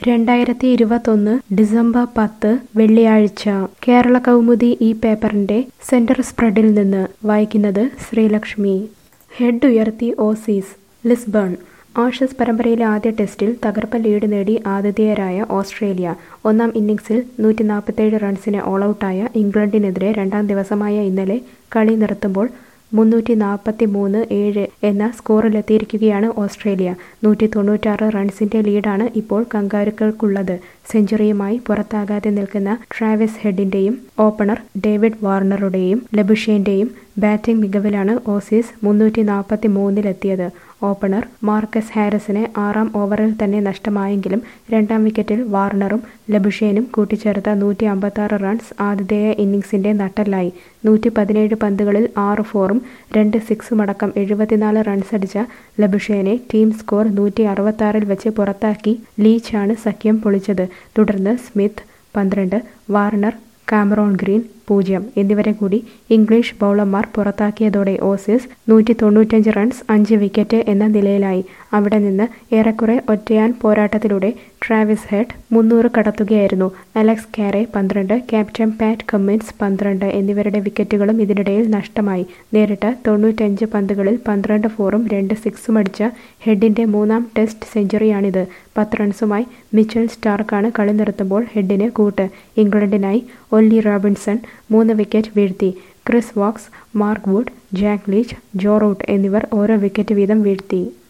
രണ്ടായിരത്തി ഇരുപത്തൊന്ന് ഡിസംബർ പത്ത് വെള്ളിയാഴ്ച കേരള കൗമുദി ഈ പേപ്പറിന്റെ സെന്റർ സ്പ്രെഡിൽ നിന്ന് വായിക്കുന്നത് ശ്രീലക്ഷ്മി ഹെഡ് ഉയർത്തി ഓസീസ് ലിസ്ബൺ ആഷസ് പരമ്പരയിലെ ആദ്യ ടെസ്റ്റിൽ തകർപ്പൻ ലീഡ് നേടി ആതിഥേയരായ ഓസ്ട്രേലിയ ഒന്നാം ഇന്നിംഗ്സിൽ നൂറ്റി നാൽപ്പത്തേഴ് റൺസിന് ഓൾ ഔട്ടായ ഇംഗ്ലണ്ടിനെതിരെ രണ്ടാം ദിവസമായ ഇന്നലെ കളി നിർത്തുമ്പോൾ മുന്നൂറ്റി നാൽപ്പത്തി മൂന്ന് ഏഴ് എന്ന സ്കോറിലെത്തിയിരിക്കുകയാണ് ഓസ്ട്രേലിയ നൂറ്റി തൊണ്ണൂറ്റാറ് റൺസിന്റെ ലീഡാണ് ഇപ്പോൾ കങ്കാരുക്കൾക്കുള്ളത് സെഞ്ചുറിയുമായി പുറത്താകാതെ നിൽക്കുന്ന ട്രാവിസ് ഹെഡിന്റെയും ഓപ്പണർ ഡേവിഡ് വാർണറുടെയും ലബുഷേന്റെയും ബാറ്റിംഗ് മികവിലാണ് ഓസീസ് മുന്നൂറ്റി നാൽപ്പത്തി മൂന്നിലെത്തിയത് ഓപ്പണർ മാർക്കസ് ഹാരിസിന് ആറാം ഓവറിൽ തന്നെ നഷ്ടമായെങ്കിലും രണ്ടാം വിക്കറ്റിൽ വാർണറും ലബുഷേനും കൂട്ടിച്ചേർത്ത നൂറ്റി അമ്പത്താറ് റൺസ് ആതിഥേയ ഇന്നിംഗ്സിന്റെ നട്ടെല്ലായി നൂറ്റി പതിനേഴ് പന്തുകളിൽ ആറ് ഫോറും രണ്ട് സിക്സുമടക്കം എഴുപത്തിനാല് റൺസടിച്ച ലബുഷേനെ ടീം സ്കോർ നൂറ്റി അറുപത്താറിൽ വെച്ച് പുറത്താക്കി ലീച്ചാണ് സഖ്യം പൊളിച്ചത് തുടർന്ന് സ്മിത്ത് പന്ത്രണ്ട് വാർണർ കാമറോൺ ഗ്രീൻ പൂജ്യം എന്നിവരെ കൂടി ഇംഗ്ലീഷ് ബൗളർമാർ പുറത്താക്കിയതോടെ ഓസീസ് നൂറ്റി തൊണ്ണൂറ്റഞ്ച് റൺസ് അഞ്ച് വിക്കറ്റ് എന്ന നിലയിലായി അവിടെ നിന്ന് ഏറെക്കുറെ ഒറ്റയാൻ പോരാട്ടത്തിലൂടെ ട്രാവിസ് ഹെഡ് മുന്നൂറ് കടത്തുകയായിരുന്നു അലക്സ് കാരെ പന്ത്രണ്ട് ക്യാപ്റ്റൻ പാറ്റ് കമ്മിൻസ് പന്ത്രണ്ട് എന്നിവരുടെ വിക്കറ്റുകളും ഇതിനിടയിൽ നഷ്ടമായി നേരിട്ട് തൊണ്ണൂറ്റഞ്ച് പന്തുകളിൽ പന്ത്രണ്ട് ഫോറും രണ്ട് സിക്സും അടിച്ച ഹെഡിന്റെ മൂന്നാം ടെസ്റ്റ് സെഞ്ചുറിയാണിത് പത്ത് റൺസുമായി മിച്ചൽ സ്റ്റാർക്കാണ് കളി നിർത്തുമ്പോൾ ഹെഡിന് കൂട്ട് ഇംഗ്ലണ്ടിനായി ഒല്ലി റോബിൻസൺ മൂന്ന് വിക്കറ്റ് വീഴ്ത്തി Chris Woakes Mark Wood Jack Leach Joe Root എന്നിവർ ഓരോ വിക്കറ്റ് വീതം വീഴ്ത്തി